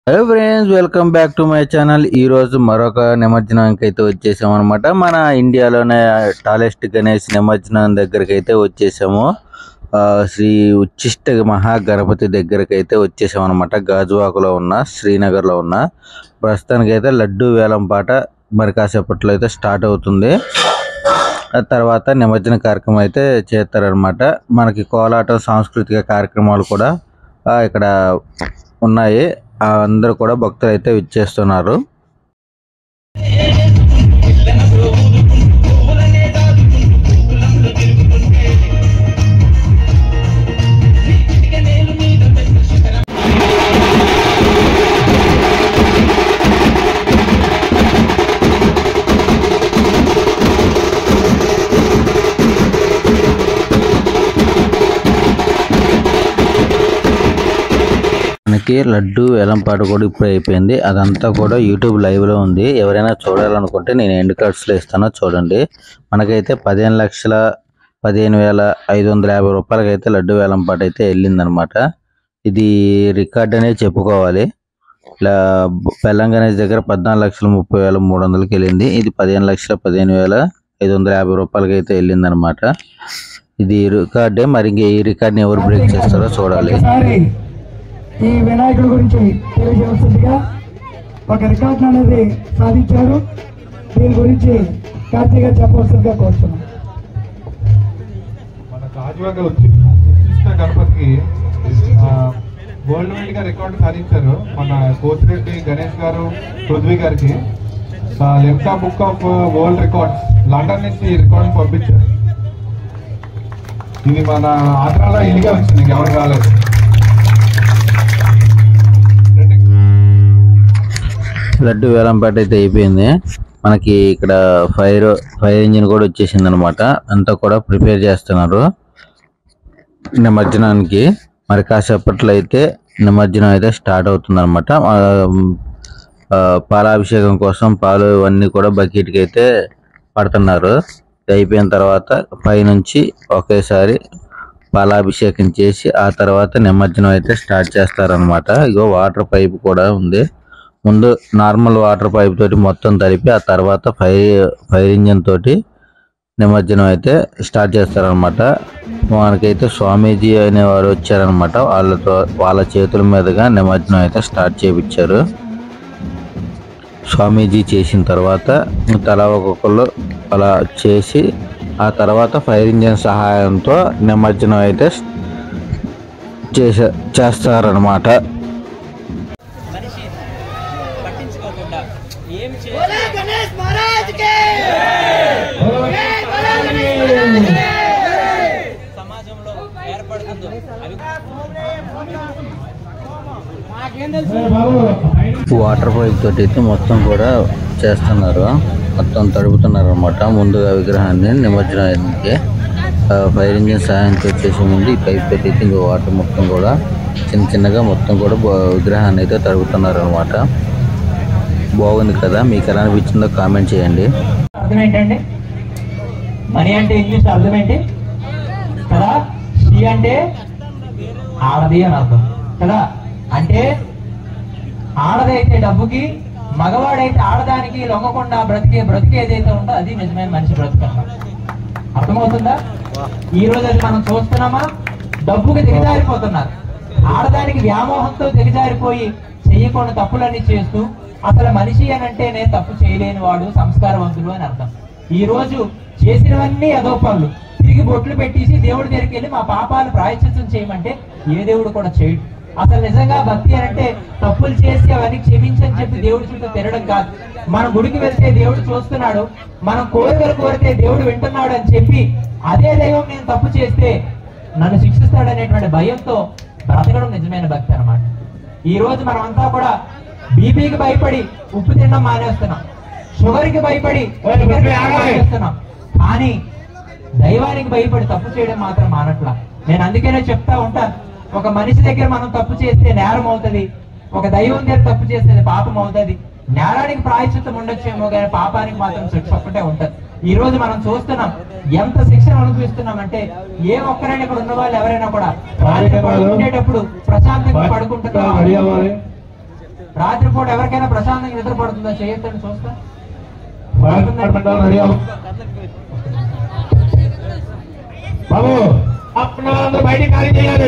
Hello friends welcome back to my channel ఈ రోజు మరొక నిమజ్జనానికి అయితే వచ్చేసాము అనమాట మన ఇండియాలోనే టాలెస్ట్ గణేష్ నిమజ్జనం దగ్గరికి అయితే వచ్చేసాము ఆ, శ్రీ ఉచ్చిష్ట మహాగణపతి దగ్గరికి అయితే వచ్చేసాం అనమాట గాజువాకలో ఉన్న శ్రీనగర్లో ఉన్న ప్రస్తుతానికి అయితే లడ్డు వేలం పాట మరి కాసేపట్లో అయితే స్టార్ట్ అవుతుంది ఆ తర్వాత నిమజ్జన కార్యక్రమం అయితే చేస్తారనమాట మనకి కోలాటం సాంస్కృతిక కార్యక్రమాలు కూడా ఆ, ఇక్కడ ఉన్నాయి ఆ అందరూ కూడా భక్తులు అయితే విచ్చేస్తున్నారు మనకి లడ్డు వేలంపాట కూడా ఇప్పుడు అయిపోయింది అదంతా కూడా యూట్యూబ్ లైవ్ లో ఉంది ఎవరైనా చూడాలనుకుంటే నేను ఎండ్ కార్డ్స్ లో ఇస్తానో చూడండి మనకైతే పదిహేను లక్షల పదిహేను వేల ఐదు వందల యాభై రూపాయలకి అయితే లడ్డు వేలంపాట అయితే వెళ్ళిందనమాట ఇది రికార్డ్ అనేది చెప్పుకోవాలి ఇలా బెల్లం గణేష్ దగ్గర పద్నాలుగు లక్షల ముప్పై వేల మూడు వందలకి వెళ్ళింది ఇది పదిహేను లక్షల పదిహేను వేల ఐదు వందల యాభై రూపాయలకి అయితే వెళ్ళిందనమాట ఇది రికార్డే మరి ఇంక ఈ రికార్డ్ని ఎవరు బ్రేక్ చేస్తారో చూడాలి ఒకసారి ఈ వినాయకుడి గురించి తెలియజేస్తుందిగా ఒక రికార్డ్ అనేది సాధించారు దీని గురించి కార్తీగా చెప్పవలసిందిగా కోరుతున్నాం మన గాజువాక వచ్చి ఉచ్చిష్ట గణపతికి ఆ, వరల్డ్ వైడ్ గా రికార్డు సాధించారు మన కోసిరెడ్డి గణేష్ గారు పృథ్వీ గారికి Limca book of world records London నుంచి ఈ రికార్డు పంపించారు ఇది మన ఆంధ్రాలో ఇదిగా వచ్చింది ఎవరు రాలేదు రండి. లడ్డు వేలంపాట అయితే అయిపోయింది మనకి ఇక్కడ ఫైర్ ఫైర్ ఇంజిన్ కూడా వచ్చేసింది అనమాట అంతా కూడా ప్రిపేర్ చేస్తున్నారు నిమజ్జనానికి మరి కాసేపట్లో అయితే నిమజ్జనం అయితే స్టార్ట్ అవుతుంది అనమాట పాలాభిషేకం కోసం పాలు ఇవన్నీ కూడా బకెట్కి అయితే పడుతున్నారు ఇది అయిపోయిన తర్వాత పైనుంచి ఒకేసారి పాలాభిషేకం చేసి ఆ తర్వాత నిమజ్జనం అయితే స్టార్ట్ చేస్తారనమాట ఇగో వాటర్ పైప్ కూడా ఉంది ముందు నార్మల్ వాటర్ పైప్ తోటి మొత్తం తడిపి ఆ తర్వాత ఫైర్ ఫైర్ ఇంజిన్ తోటి నిమజ్జనం అయితే స్టార్ట్ చేస్తారనమాట మనకైతే స్వామీజీ అనేవారు వచ్చారనమాట వాళ్ళతో వాళ్ళ చేతుల మీదుగా నిమజ్జనం అయితే స్టార్ట్ చేయించారు స్వామీజీ చేసిన తర్వాత తలా ఒక్కొక్కరు అలా చేసి ఆ తర్వాత ఫైర్ ఇంజిన్ సహాయంతో నిమజ్జనం అయితే చేసే చేస్తారనమాట మనిషి పట్టించుకోకుండా ఏం చే गणेश महाराज के సమాజంలో ఏర్పడుతుందో అవి వాటర్ పైప్ తోటి అయితే మొత్తం కూడా చేస్తున్నారు మొత్తం తడుపుతున్నారు అనమాట ముందుగా విగ్రహాన్ని నిమజ్జనానికి ఆ, ఫైర్ ఇంజిన్ సహాయంతో చేసే ముందు ఈ పైప్ తోటి అయితే ఇంకా వాటర్ మొత్తం కూడా చిన్న చిన్నగా మొత్తం కూడా బా- విగ్రహాన్ని అయితే తడుపుతున్నారు అనమాట బాగుంది కదా మీకు ఎలా అనిపించిందో కామెంట్ చేయండి అర్థం ఏంటండి మనీ అంటే ఇంగ్లీష్ అర్థం ఏంటి కదా షీ అంటే ఆడది అని అర్థం కదా అంటే ఆడదైతే డబ్బుకి మగవాడైతే ఆడదానికి లొంగకుండా బ్రతికే బ్రతికి ఏదైతే ఉందో అది నిజమైన మనిషి బ్రతుకు అన్నమాట అర్థమవుతుందా ఈ రోజు అది మనం చూస్తున్నామా డబ్బుకి దిగజారిపోతున్నారు ఆడదానికి వ్యామోహంతో దిగజారిపోయి చెయ్యకుండా తప్పులన్నీ చేస్తూ అసలు మనిషి అని అంటేనే తప్పు చేయలేని వాడు సంస్కారవంతుడు అని అర్థం ఈ రోజు చేసినవన్నీ అదో పనులు తిరిగి బొట్లు పెట్టేసి దేవుడి దగ్గరికి వెళ్ళి మా పాపాలు ప్రాయశ్చిత్తం చేయమంటే ఏ దేవుడు కూడా చేయడు అసలు నిజంగా భక్తి అని అంటే తప్పులు చేసి అవన్నీ క్షమించని చెప్పి దేవుడి చుట్టూ తిరగడం కాదు మన గుడికి వెళ్తే దేవుడు చూస్తున్నాడు మనం కోరికలు కోరితే దేవుడు వింటున్నాడు అని చెప్పి అదే దైవం నేను తప్పు చేస్తే నన్ను శిక్షిస్తాడనేటువంటి భయంతో బ్రతకడం నిజమైన భక్తి అన్నమాట ఈ రోజు మనం అంతా కూడా బీపీకి భయపడి ఉప్పు తినడం మానేస్తున్నాం షుగర్ కి భయపడి చికెన్ తినడం మానేస్తున్నాం కానీ దైవానికి భయపడి తప్పు చేయడం మాత్రం మానట్లా నేను అందుకనే చెప్తా ఉంటాను ఒక మనిషి దగ్గర మనం తప్పు చేస్తే నేరం అవుతది ఒక దైవం దగ్గర తప్పు చేస్తే అది పాపం అవుతది నేరానికి ప్రాయశ్చిత్తం ఉండొచ్చేమో కానీ పాపానికి మాత్రం శిక్ష ఒక్కటే ఉంటది ఈ రోజు మనం చూస్తున్నాం ఎంత శిక్షణ అనుభవిస్తున్నాం అంటే ఏ ఒక్కరైనా ఇక్కడ ఉన్న వాళ్ళు ఎవరైనా కూడా రాత్రి పడుకునేటప్పుడు ప్రశాంతంగా పడుకుంటున్నారు రాత్రిపూట ఎవరికైనా ప్రశాంతంగా నిద్ర పడుతుందా చేయొద్దని చూస్తా ఫైర్ డిపార్ట్మెంట్ వాళ్ళు రెడీ అవ్వ బాబు అప్పుడు వాళ్ళందరూ బయటికి ఖాళీ చేయాలి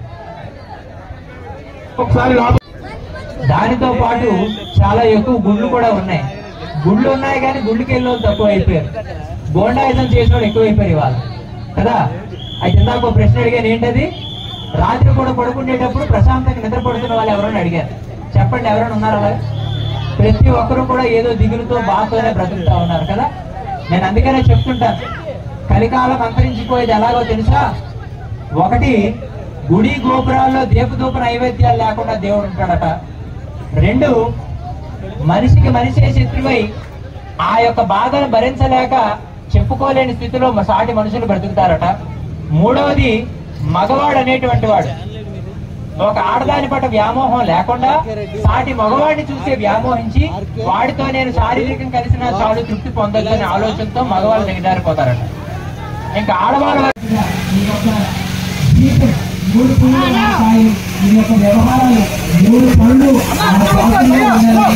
ఒకసారి లోపల దానితో పాటు చాలా ఎక్కువ గుళ్ళు కూడా ఉన్నాయి గుళ్ళు ఉన్నాయి కానీ గుళ్ళకి వెళ్ళే వాళ్ళు తక్కువ అయిపోయారు బోండాయుధం చేసిన వాళ్ళు ఎక్కువ అయిపోయారు ఇవాళ కదా అయితే ఇందాక ఒక ప్రశ్న అడిగాను ఏంటది రాత్రి కూడా పడుకునేటప్పుడు ప్రశాంతంగా నిద్ర పడుతున్న వాళ్ళు ఎవరైనా అడిగారు చెప్పండి ఎవరైనా ఉన్నారు అలా ప్రతి ఒక్కరు కూడా ఏదో దిగులుతో బాధతోనే బ్రతుకుతా ఉన్నారు కదా నేను అందుకనే చెప్తుంటాను కలికాలం అంతరించిపోయేది ఎలాగో తెలుసా ఒకటి గుడి గోపురాల్లో దీపదూప నైవేద్యాలు లేకుండా దేవుడు ఉంటాడట రెండు మనిషికి మనిషే శత్రువై ఆ యొక్క బాధను భరించలేక చెప్పుకోలేని స్థితిలో మ- సాటి మనుషులు బ్రతుకుతారట మూడవది మగవాడు అనేటువంటి వాడు ఒక ఆడదాని పట్ల వ్యామోహం లేకుండా సాటి మగవాడిని చూసే వ్యామోహించి వాడితో నేను శారీరకం కలిసిన చాలు తృప్తి పొందొచ్చు అనే ఆలోచనతో మగవాళ్ళు దిగజారిపోతారట ఇంకా ఆడవాళ్ళ ఈ యొక్క జీవితం, మూడు పువ్వులు ఉంటాయి. ఈ యొక్క వ్యవహారాలు మూడు పనులు మన ప్రాంతంలో ఉండాలని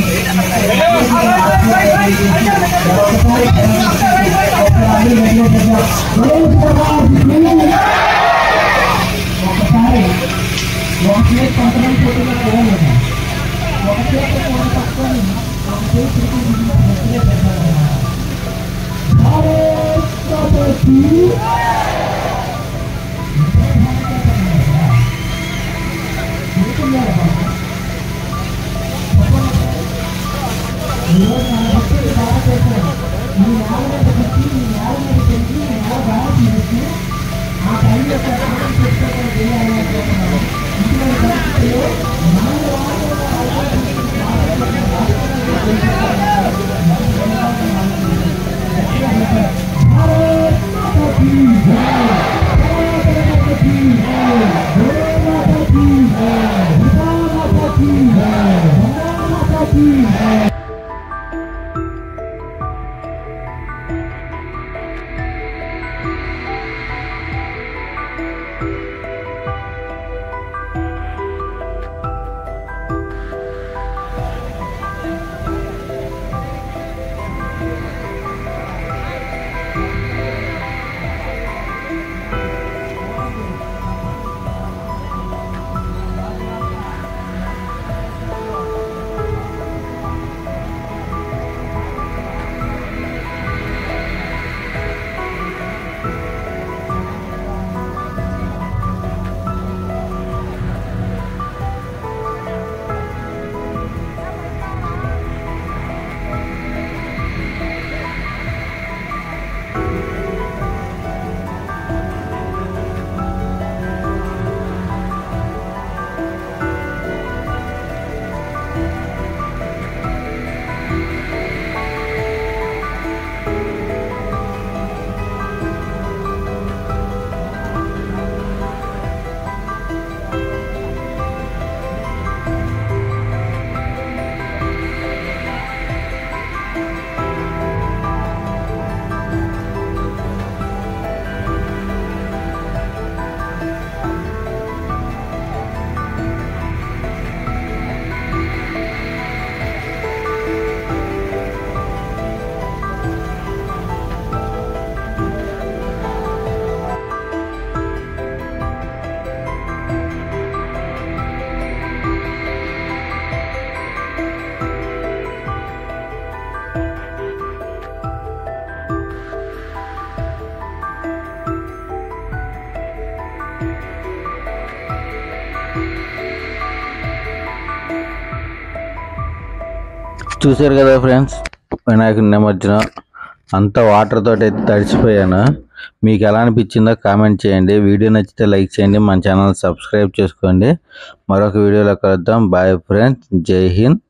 ఒక్కసారి ఒక్కసారి వెళ్ళేటప్పుడు ఒకసారి ఒక చేతి కొంతమంది ఫోటోలో పోవాలి ఒక చేతి ఫోటో పట్టుకొని ఒక చేతి పట్టుకొని పెట్టాలి భారత్ మాతాకి చూశారు కదా ఫ్రెండ్స్ వినాయకుడి నిమజ్జనం అంతా వాటర్ తోటి అయితే తడిచిపోయాను మీకు ఎలా అనిపించిందో కామెంట్ చేయండి వీడియో నచ్చితే లైక్ చేయండి మన ఛానల్ సబ్స్క్రైబ్ చేసుకోండి మరొక వీడియోలో కలుద్దాం బాయ్ ఫ్రెండ్స్ జై హింద్